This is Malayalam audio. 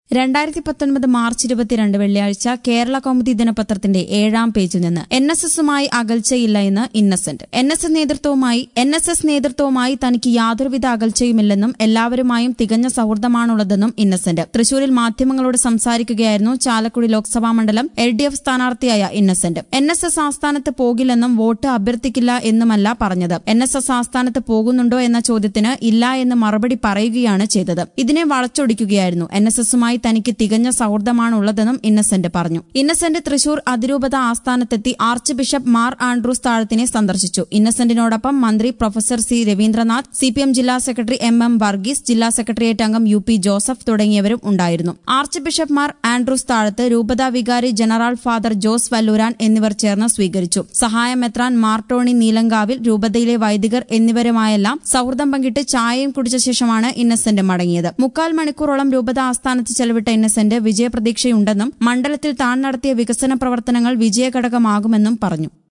രണ്ടായിരത്തി പത്തൊൻപത് മാർച്ച് ഇരുപത്തിരണ്ട് വെള്ളിയാഴ്ച കേരള കൗമുദി ദിനപത്രത്തിന്റെ ഏഴാം പേജിൽ നിന്ന് എൻ എസ് എസുമായി അകൽച്ചയില്ല എന്ന് ഇന്നസെന്റ് എൻ എസ് എസ് നേതൃത്വവുമായി എൻ എസ് എസ് നേതൃത്വവുമായി തനിക്ക് യാതൊരുവിധ അകൽച്ചയുമില്ലെന്നും എല്ലാവരുമായും തികഞ്ഞ സൌഹൃദമാണുള്ളതെന്നും ഇന്നസെന്റ് തൃശൂരിൽ മാധ്യമങ്ങളോട് സംസാരിക്കുകയായിരുന്നു ചാലക്കുടി ലോക്സഭാ മണ്ഡലം എൽ ഡി എഫ് സ്ഥാനാർത്ഥിയായ ഇന്നസെന്റ് എൻ എസ് എസ് ആസ്ഥാനത്ത് പോകില്ലെന്നും വോട്ട് അഭ്യർത്ഥിക്കില്ല എന്നുമല്ല പറഞ്ഞത് എൻ എസ് എസ് ആസ്ഥാനത്ത് പോകുന്നുണ്ടോ എന്ന ചോദ്യത്തിന് ഇല്ല എന്ന് മറുപടി പറയുകയാണ് ചെയ്തത് ഇതിനെ വളച്ചൊടിക്കുകയായിരുന്നു എൻ എസ് എസുമായി തനിക്ക് തികഞ്ഞ സൌഹൃദമാണുള്ളതെന്നും ഇന്നസെന്റ് പറഞ്ഞു ഇന്നസെന്റ് തൃശൂർ അതിരൂപത ആസ്ഥാനത്തെത്തി ആർച്ച് ബിഷപ്പ് മാർ ആൻഡ്രൂസ് താഴത്തിനെ സന്ദർശിച്ചു ഇന്നസെന്റിനോടൊപ്പം മന്ത്രി professor C Raveendranath C P M ജില്ലാ സെക്രട്ടറി എം എം വർഗീസ് ജില്ലാ സെക്രട്ടേറിയറ്റ് അംഗം യു പി ജോസഫ് തുടങ്ങിയവരും ഉണ്ടായിരുന്നു ആർച്ച് ബിഷപ്പ് മാർ ആൻഡ്രൂസ് താഴത്ത് രൂപത വികാരി ജനറൽ ഫാദർ ജോസ് വല്ലൂരാൻ എന്നിവർ ചേർന്ന് സ്വീകരിച്ചു സഹായമെത്രാൻ മാർട്ടോണി നീലങ്കാവിൽ രൂപതയിലെ വൈദികർ എന്നിവരുമായെല്ലാം സൌഹൃദം പങ്കിട്ട് ചായയും കുടിച്ച ശേഷമാണ് ഇന്നസെന്റ് മടങ്ങിയത് മുക്കാൽ മണിക്കൂറോളം രൂപത ആസ്ഥാനത്ത് ചെലവിട്ട ഇന്നസെന്റ് വിജയപ്രതീക്ഷയുണ്ടെന്നും മണ്ഡലത്തിൽ താൻ നടത്തിയ വികസന പ്രവർത്തനങ്ങൾ വിജയഘടകമാകുമെന്നും പറഞ്ഞു